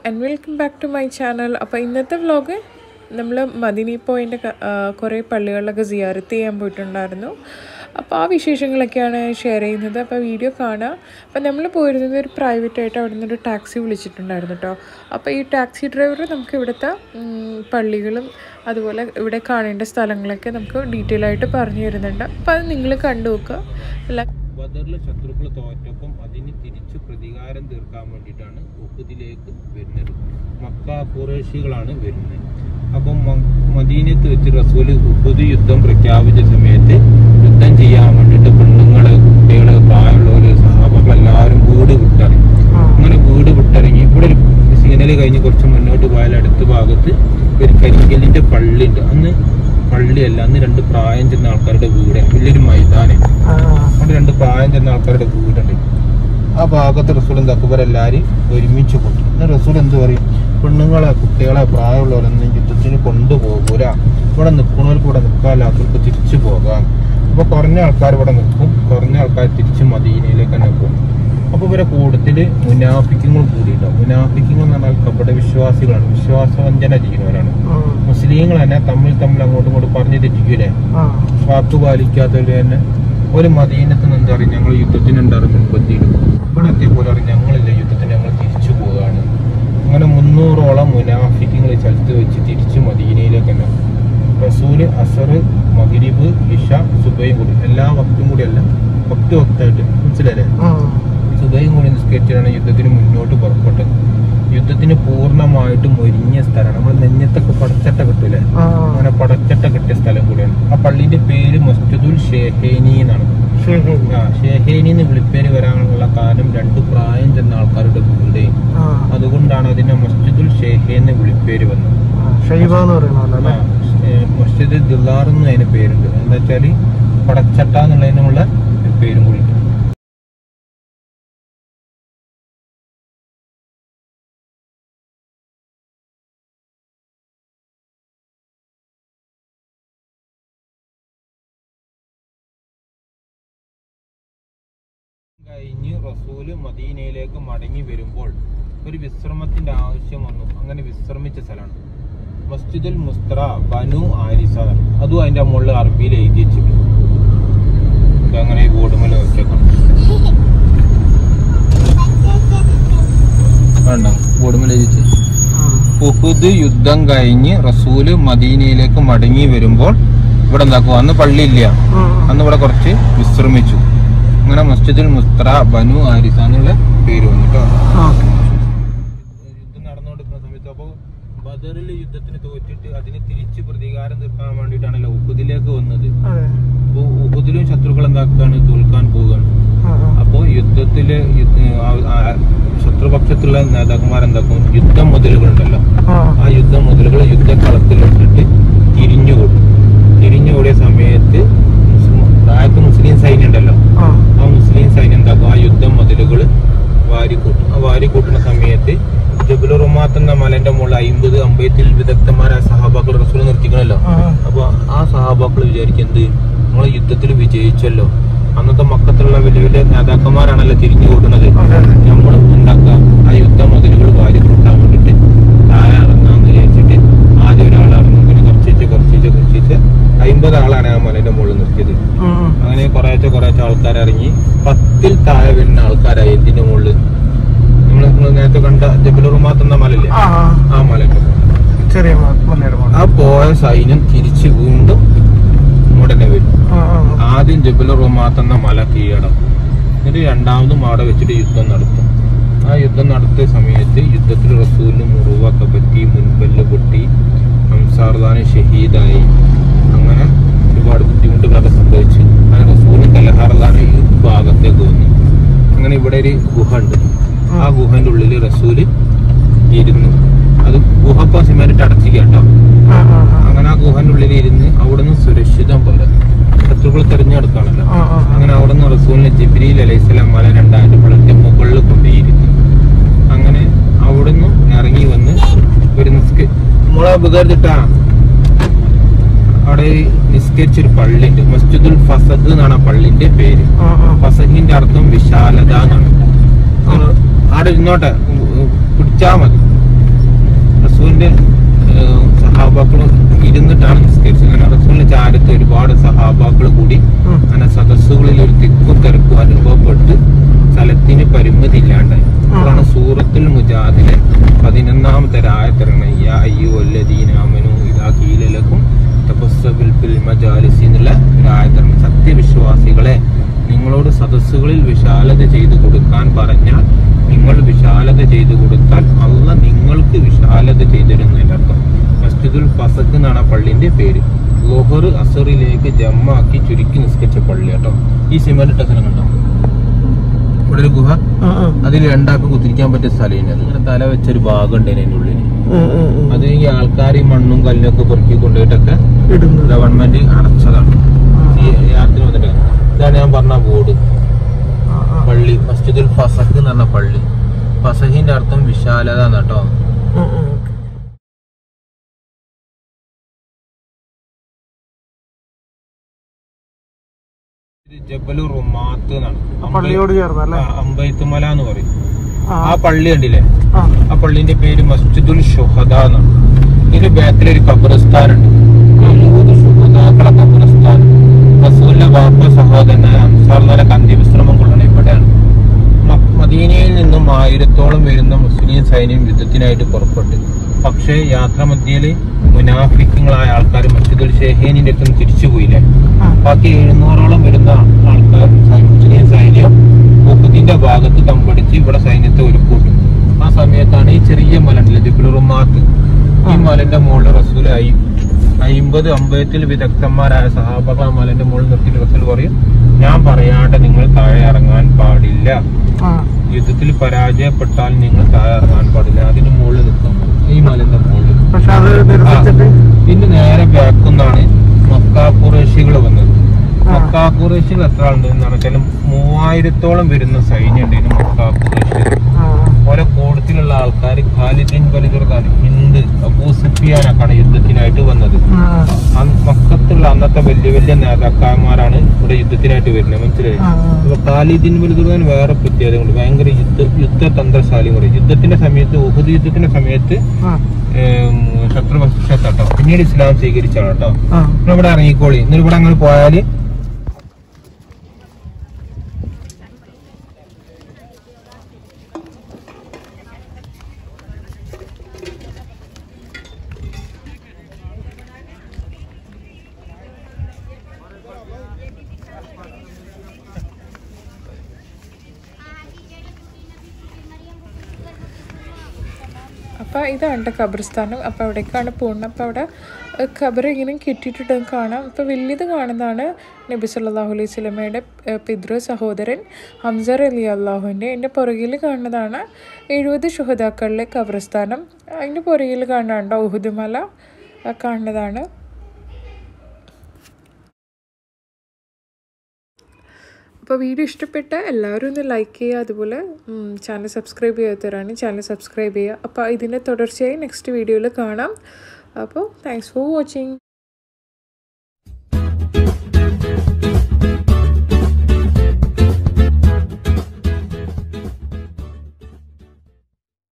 And welcome back to my channel അപ്പോൾ ഇന്നത്തെ vlog നമ്മൾ മദിനി പോയിൻ്റെ കുറേ പള്ളികളിലൊക്കെ സിയാരത്ത് ചെയ്യാൻ പോയിട്ടുണ്ടായിരുന്നു അപ്പോൾ ആ വിശേഷങ്ങളൊക്കെയാണ് ഷെയർ ചെയ്യുന്നത് അപ്പോൾ വീഡിയോ കാണാം അപ്പോൾ നമ്മൾ പോയിരുന്നത് ഒരു പ്രൈവറ്റായിട്ട് അവിടെ നിന്നൊരു ടാക്സി വിളിച്ചിട്ടുണ്ടായിരുന്നു കേട്ടോ അപ്പോൾ ഈ ടാക്സി ഡ്രൈവർ നമുക്ക് ഇവിടുത്തെ ഉം, പള്ളികളും അതുപോലെ ഇവിടെ കാണേണ്ട സ്ഥലങ്ങളൊക്കെ നമുക്ക് ഡീറ്റെയിൽ ആയിട്ട് പറഞ്ഞു തരുന്നുണ്ട് അപ്പോൾ അത് നിങ്ങൾ കണ്ടു നോക്കുക അല്ല ബദറിലെ ശത്രുക്കൾ തോറ്റപ്പം അതിന് തിരിച്ചു പ്രതികാരം തീർക്കാൻ വേണ്ടിയിട്ടാണ് ഉഹുദിലേക്ക് വരുന്നത് മക്ക കുറേശികളാണ് വരുന്നത് അപ്പം മ- മദീനത്ത് വെച്ച് റസൂല് ഉഹുദ് യുദ്ധം പ്രഖ്യാപിച്ച സമയത്ത് യുദ്ധം ചെയ്യാൻ വേണ്ടിയിട്ട് പെണ്ണുങ്ങള് കുട്ടികള് പ്രായമുള്ളവര് സഹാബകൾ എല്ലാവരും വീട് വിട്ടിറങ്ങി അങ്ങനെ വീട് വിട്ടിറങ്ങി ഇവിടെ ഒരു സിഗ്നൽ കഴിഞ്ഞ് കുറച്ച് മുന്നോട്ട് പോയാൽ അടുത്ത ഭാഗത്ത് ഒരു കരിങ്കല്ലിന്റെ പള്ളി ഉണ്ട് അന്ന് പള്ളിയല്ല അന്ന് രണ്ട് പ്രായം ചെന്ന ആൾക്കാരുടെ വീട് വലിയൊരു മൈതാനം അവിടെ രണ്ട് പ്രായം ചെന്ന ആൾക്കാരുടെ വീടുണ്ട് ആ ഭാഗത്ത് റസൂൽ എന്താ എല്ലാവരും ഒരുമിച്ച് കൊണ്ടു എന്നാൽ റസൂൽ എന്ത് പറയും പെണ്ണുങ്ങളെ കുട്ടികളെ പ്രായമുള്ളവരൊന്നും യുദ്ധത്തിന് കൊണ്ടുപോകൂല ഇവിടെ നിൽക്കുന്നവർക്ക് ഇവിടെ നിൽക്കാല്ലാത്തവർക്ക് തിരിച്ചു പോകാം അപ്പൊ കുറഞ്ഞ ആൾക്കാർ ഇവിടെ നിൽക്കും കുറഞ്ഞ ആൾക്കാർ തിരിച്ച് മദീനയിലേക്ക് തന്നെ പോകും അപ്പൊ ഇവരെ കൂട്ടത്തില് മുനാഫിക്കങ്ങൾ കൂടിയിട്ടുണ്ടാവും മുനാഫിക്കങ്ങൾ എന്ന് പറഞ്ഞാൽ കപട വിശ്വാസികളാണ് വിശ്വാസവഞ്ചന ചെയ്യുന്നവരാണ് മുസ്ലിങ്ങൾ തന്നെ തമ്മിൽ തമ്മിൽ അങ്ങോട്ടും ഇങ്ങോട്ടും പറഞ്ഞു തെറ്റിക്കൂലേ വാക്ക് പാലിക്കാത്തവര് തന്നെ ഒരു മദീനത്ത് നിന്ന് എന്താ പറയും ഞങ്ങൾ യുദ്ധത്തിന് ഉണ്ടാകും മുൻപന്തിയിലും ഇവിടെ എത്തിയപ്പോൾ പറയും ഞങ്ങളില്ല യുദ്ധത്തിന് ഞങ്ങൾ തിരിച്ചു പോവുകയാണ് അങ്ങനെ മുന്നൂറോളം മുനാഫിക്കങ്ങൾ സ്ഥലത്ത് വെച്ച് തിരിച്ച് മദീനയിലേക്ക് തന്നെ റസൂല് അസർ മഗ്രിബ് ഇഷ സുബയും കൂടി എല്ലാ വക്തും കൂടി അല്ല വക്ത് വക്തായിട്ട് മനസ്സിലല്ലേ സുബയും കൂടി നിസ്കരിച്ചാണ് യുദ്ധത്തിന് മുന്നോട്ട് പുറപ്പെട്ടത് യുദ്ധത്തിന് പൂർണ്ണമായിട്ടും ഒരുങ്ങിയ സ്ഥലമാണ് നമ്മൾ നെഞ്ഞത്തൊക്കെ പടച്ചട്ട കിട്ടൂലേ അങ്ങനെ പടച്ചട്ട കിട്ടിയ സ്ഥലം കൂടിയാണ് ആ പള്ളിന്റെ പേര് മസ്ജിദുൽ ഷേഹേനി എന്നാണ് ആ ഷേഹേനി എന്ന് വിളിപ്പേര് വരാനുള്ള കാരണം രണ്ട് പ്രായം ചെന്ന ആൾക്കാരുടെ വീട് അതുകൊണ്ടാണ് അതിനെ മസ്ജിദുൽ ഷേഹേ എന്ന് വിളിപ്പേര് വന്നത് ഷൈബ എന്ന് പറയുന്ന ആ, ഏ, മസ്ജിദ് ദിലാർ എന്ന് അതിന് പേരുണ്ട് എന്താ വെച്ചാല് പടച്ചട്ട എന്നുള്ളതിനുള്ള ഒരു പേരും കൂടി ഉണ്ട് കഴിഞ്ഞ് റസൂല് മദീനയിലേക്ക് മടങ്ങി വരുമ്പോൾ ഒരു വിശ്രമത്തിന്റെ ആവശ്യം വന്നു അങ്ങനെ വിശ്രമിച്ച സ്ഥലമാണ് മസ്ജിദുൽ മുസ്ത്ര ബനു ആരിസ അതും അതിന്റെ മുകളിൽ അറബിയിൽ എഴുതി വെച്ചിട്ടുണ്ട് അങ്ങനെ ഈ ബോർഡ് മേലെ വെച്ചേക്കാം വേണ്ട ബോർഡ് മേലെ എഴുതി ഉഹുദ് യുദ്ധം കഴിഞ്ഞ് റസൂല് മദീനയിലേക്ക് മടങ്ങി വരുമ്പോൾ ഇവിടെ എന്താക്കുക അന്ന് പള്ളിയില്ല അന്ന് ഇവിടെ കുറച്ച് വിശ്രമിച്ചു അങ്ങനെ മസ്ജിദുൽ മുസ്ത്ര ബനു ആരിസ എന്നുള്ള പേര് വന്നിട്ടോ യുദ്ധം നടന്നുകൊണ്ടിരിക്കുന്ന സമയത്ത് അപ്പോൾ ബദറിൽ യുദ്ധത്തിന് തോറ്റിട്ട് അതിന് തിരിച്ച് പ്രതികാരം തീർക്കാൻ വേണ്ടിയിട്ടാണല്ലോ ഉഹുദിലേക്ക് വന്നത് അപ്പോൾ ഉഹുദിലും ശത്രുക്കൾ എന്താക്കുകയാണ് തോൽക്കാൻ പോവുകയാണ് അപ്പോൾ യുദ്ധത്തില് യുദ്ധ- ആ- ആ- ശത്രുപക്ഷത്തുള്ള നേതാക്കന്മാർ എന്താക്കും യുദ്ധം മുതലുകളുണ്ടല്ലോ ആ യുദ്ധ മുതലുകൾ യുദ്ധക്കളത്തിലിട്ടിട്ട് തിരിഞ്ഞുകൂടും തിരിഞ്ഞുകൂടിയ സമയത്ത് മുസ്ലിം- താഴത്ത് മുസ്ലിം സൈന്യം ഉണ്ടല്ലോ ആ മുസ്ലിം സൈന്യം എന്താക്കും ആ യുദ്ധം മുതലുകൾ വാരിക്കൂട്ടും ആ വാരിക്കൂട്ടുന്ന സമയത്ത് ജബുൽ റുമാത്ത് എന്ന മലന്റെ മുകളിൽ അമ്പത് അമ്പയത്തിൽ വിദഗ്ധന്മാരായ സഹാബാക്കൾ റസൂൽ നിർത്തിക്കണല്ലോ അപ്പൊ ആ സഹാബാക്കൾ വിചാരിക്കുന്നത് നമ്മൾ യുദ്ധത്തിൽ വിജയിച്ചല്ലോ അന്നത്തെ മക്കത്തുള്ള വലിയ വലിയ നേതാക്കന്മാരാണല്ലോ തിരിഞ്ഞു കൂട്ടുന്നത് നമ്മൾ ഉണ്ടാക്കുക ആ യുദ്ധ മുതലുകൾ വാരി കൂട്ടാൻ വേണ്ടിട്ട് താഴെ ഇറങ്ങാന്ന് വിചാരിച്ചിട്ട് ആദ്യം ഒരാൾ ഇറങ്ങും പിന്നെ കുറച്ചിച്ച് കുറച്ചിച്ച് കുറച്ചിച്ച് അമ്പത് ആളാണ് ആ മലന്റെ മുകളിൽ നിർത്തിയത് അങ്ങനെ കുറേശ്ശെ കുറേശ്ശെ ആൾക്കാർ ഇറങ്ങി പത്തിൽ താഴെ വരുന്ന ആൾക്കാരായി ഇതിന്റെ മുകളിൽ നമ്മൾ നേരത്തെ കണ്ട ജബലുറുമാത്ത് എന്ന മലല്ലേ ആ മലന്റെ മുകളിൽ ചെറിയ മലയുടെ ആ പോയ സൈന്യം തിരിച്ച് വീണ്ടും ഉടനെ വരും ആദ്യം ജബൽ റൊമാത്ത് എന്ന മല കീഴടക്കും എന്നിട്ട് രണ്ടാമതും അവിടെ വെച്ചിട്ട് യുദ്ധം നടത്തും ആ യുദ്ധം നടത്തിയ സമയത്ത് യുദ്ധത്തിൽ റസൂലിന് മുറിവൊക്കെ പറ്റി മുൻപല്ല് പൊട്ടി ഹംസാർദാന് ഷഹീദായി അങ്ങനെ ഒരുപാട് ബുദ്ധിമുട്ടുകളൊക്കെ സംഭവിച്ചു അങ്ങനെ റസൂലിന് കലഹാർദാന് ഈ ഭാഗത്തേക്ക് വന്നു അങ്ങനെ ഇവിടെ ഒരു ഗുഹ ഉണ്ട് ആ ഗുഹന്റെ ഉള്ളിൽ റസൂല് ഇരുന്നു അത് ഗുഹ ഇപ്പൊ സിമെന്റ് അടച്ചില്ല കേട്ടോ അങ്ങനെ ആ ഗുഹന്റെ ഉള്ളിൽ ഇരുന്ന് അവിടുന്ന് സുരക്ഷിതം പോലെ ശത്രുക്കൾ തെരഞ്ഞെടുക്കാണല്ലോ അങ്ങനെ അവിടുന്ന് റസൂലിനെ ജിബ്രീൽ അലൈഹിസ്ലാം മല രണ്ടായിരം പളന്റെ മുകളിൽ കൊണ്ടുപോയിരുന്നു അങ്ങനെ അവിടുന്ന് ഇറങ്ങി വന്ന് ഒരു നിസ്ക മുള ഉപകരിച്ചിട്ടാ അവിടെ ഒരു നിസ്കരിച്ചൊരു പള്ളിയുണ്ട് മസ്ജിദുൽ ഫസദ് എന്നാണ് ആ പള്ളിന്റെ പേര് ഫസഹിന്റെ അർത്ഥം വിശാലത എന്നാണ് അവിടെ ഇരുന്നോട്ടെ ഉ- ഉ- പിടിച്ചാ മതി റസൂലിന്റെ ഏഹ്, സഹാബാക്കൾ ഇരുന്നിട്ടാണ് നിസ്കരിച്ചത് അങ്ങനെ റസൂലിന്റെ ചാരത്ത് ഒരുപാട് സഹാബാക്കൾ കൂടി ഉം. അങ്ങനെ സദസ്സുകളിൽ ഒരു തിക്കും തിരക്കും അനുഭവപ്പെട്ട് സ്ഥലത്തിന് പരിമിതി ഇല്ലാണ്ടായി അതാണ് സൂറത്തുൽ മുജാദിലെ പതിനൊന്നാമത്തെ രായത്തിറങ്ങണ യാ അയ്യോ അല്ലദീനാമനു ഇതാ കീലലക്കും തപസ്സബിൽ ഫിൽ മജാലിസി എന്നുള്ള രായത്തിറങ്ങണ സത്യവിശ്വാസികളെ നിങ്ങളോട് സദസ്സുകളിൽ വിശാലത ചെയ്തു കൊടുക്കാൻ പറഞ്ഞാൽ നിങ്ങൾ വിശാലത ചെയ്തു കൊടുത്താൽ അല്ല നിങ്ങൾക്ക് വിശാലത ചെയ്തിരുന്നതിന്റെ അർത്ഥം മസ്ജിദുൽ ഫസഖ് എന്നാണ് ആ പള്ളിന്റെ പേര് ലോഹർ അസറിലേക്ക് ജമ്മാക്കി ചുരുക്കി നിസ്കരിച്ച പള്ളി കേട്ടോ ഈ സിമന്റ് ഇട്ട സ്ഥലം കണ്ടോ ഇവിടെ ഒരു ഗുഹ ആ, ആ. അതിൽ രണ്ടാൾക്ക് കുത്തിരിക്കാൻ പറ്റിയ സ്ഥലമില്ല അതിങ്ങനെ തല വെച്ചൊരു ഭാഗം ഉണ്ട് അതിന്റെ ഉള്ളിൽ ഉം, ഉം, ഉം. അത് ഈ ആൾക്കാർ ഈ മണ്ണും കല്ലും ഒക്കെ പെറുക്കി കൊണ്ടുപോയിട്ടൊക്കെ ഇടുന്നത് ഗവൺമെന്റ് അടച്ചതാണ് ഈ യാത്ര വന്നിട്ട് ഇതാണ് ഞാൻ പറഞ്ഞ ബോർഡ് ആ, ആ. പള്ളി മസ്ജിദുൽ ഫസഖ് എന്ന് പറഞ്ഞ പള്ളി ഫസഹിന്റെ അർത്ഥം വിശാലത എന്ന് കേട്ടോ ഉം, ഉം, ഓക്കേ. ഇത് ജബലു റുമാത്ത് എന്നാണ് ആ പള്ളിയോട് ചേർന്നല്ലേ ആ, അമ്പെയ്ത്തുമല എന്ന് പറയും ആ, ആ പള്ളി കണ്ടില്ലേ ആ. ആ പള്ളിന്റെ പേര് മസ്ജിദുൽ ഷുഹദ എന്നാണ് ഇതിന്റെ ബാക്കിലൊരു ഖബറിസ്ഥാനുണ്ട് എഴുപത് ഷുഹദാക്കളെ ഖബറിസ്ഥാൻ റസൂലിന്റെ വാപ്പ സഹോദരനായ അൻസാറിനെ അന്ത്യവിശ്രമം കൊള്ളണം ഇവിടെയാണ് മ- മദീനയിൽ നിന്നും ആയിരത്തോളം വരുന്ന മുസ്ലിം സൈന്യം യുദ്ധത്തിനായിട്ട് പുറപ്പെട്ടു പക്ഷേ യാത്രാമധ്യയില് മുനാഫിക്കങ്ങളായ ആൾക്കാർ മസ്ജിദുൽ ഷെഹേനിന്റെ അടുത്ത് തിരിച്ചു പോയില്ലേ ആ. ബാക്കി എഴുന്നൂറോളം വരുന്ന ആൾക്കാർ മുസ്ലിം സൈന്യം ഉപ്പത്തിന്റെ ഭാഗത്ത് തമ്പടിച്ച് ഇവിടെ സൈന്യത്തെ ഒരുക്കൂട്ടും ആ സമയത്താണ് ഈ ചെറിയ മലണ്ടല്ലേ ജബിലുറുമാത്ത് ഈ മലന്റെ മുകളിൽ റസൂൽ അയി അയിമ്പത് അമ്പയത്തിൽ വിദഗ്ധന്മാരായ സഹാബകൾ ആ മലന്റെ മുകളിൽ നിർത്തി റസൂൽ പറയും ഞാൻ പറയാണ്ട് നിങ്ങൾ താഴെ ഇറങ്ങാൻ പാടില്ല ആ. യുദ്ധത്തിൽ പരാജയപ്പെട്ടാൽ നിങ്ങൾ താഴെ ഇറങ്ങാൻ പാടില്ല അതിന് മുകളിൽ നിൽക്കാൻ ഈ മലന്റെ മുകളിൽ പക്ഷെ അത് നിരസിച്ചിട്ട് ഇതിന് നേരെ ബാക്കുന്നാണ് മക്ക ഖുറേഷികൾ വന്നത് ആ. മക്ക ഖുറേഷികൾ എത്ര ആളുണ്ടെന്ന് പറഞ്ഞാൽ മൂവായിരത്തോളം വരുന്ന സൈന്യം ഉണ്ടായിരുന്നു മക്ക ഖുറേഷികൾ ആ, ഓരോ കൂട്ടത്തിലുള്ള ആൾക്കാർ ഖാലിദിൻ വലിദുർഖാൻ ഹിന്ദ് അബൂ സുഫിയാനൊക്കെയാണ് യുദ്ധത്തിനായിട്ട് വന്നത് ആ, അന്ന് മക്കത്തുള്ള അന്നത്തെ വലിയ വലിയ നേതാക്കന്മാരാണ് ഇവിടെ യുദ്ധത്തിനായിട്ട് വരുന്നത് മനസ്സിലായി ആ, ആ. ഇപ്പൊ ഖാലിദിൻ വലിദുർഖാൻ വേറെ പ്രത്യേകത ഉണ്ട് ഭയങ്കര യുദ്ധ യുദ്ധതന്ത്രശാലി പറയും യുദ്ധത്തിന്റെ സമയത്ത് ഉഹുദ് യുദ്ധത്തിന്റെ സമയത്ത് ആ, ഏം, ശത്രുപക്ഷത്താട്ടോ പിന്നീട് ഇസ്ലാം സ്വീകരിച്ചാണ് കേട്ടോ ആ. നിങ്ങൾ ഇവിടെ ഇറങ്ങിക്കോളി എന്നിട്ട് ഇവിടെ അങ്ങനെ പോയാല് അപ്പോൾ ഇതാണ് ട്ടോ ഖബർസ്ഥാനം അപ്പോൾ അവിടേക്കാണ് പോകുന്നത് അപ്പോൾ അവിടെ ഏഹ്, ഖബർ ഇങ്ങനെ കെട്ടിയിട്ടിട്ട് കാണാം അപ്പോൾ വലിയത് കാണുന്നതാണ് നബി സല്ലല്ലാഹു അലൈഹി സ്വലമയുടെ പിതൃ സഹോദരൻ ഹംസർ അലി അള്ളാഹുവിൻ്റെ എൻ്റെ പുറകിൽ കാണുന്നതാണ് എഴുപത് ശുഹതാക്കളിലെ ഖബർസ്ഥാനം അതിൻ്റെ പുറകിൽ കാണാണ്ടോ ഉഹുദുമല ആ കാണുന്നതാണ് അപ്പോൾ വീഡിയോ ഇഷ്ടപ്പെട്ട എല്ലാവരും ഒന്ന് ലൈക്ക് ചെയ്യുക അതുപോലെ ചാനൽ സബ്സ്ക്രൈബ് ചെയ്യാത്തവരാണ് ചാനൽ സബ്സ്ക്രൈബ് ചെയ്യുക അപ്പോൾ ഇതിൻ്റെ തുടർച്ചയായി നെക്സ്റ്റ് വീഡിയോയിൽ കാണാം അപ്പോൾ താങ്ക്സ് ഫോർ വാച്ചിങ്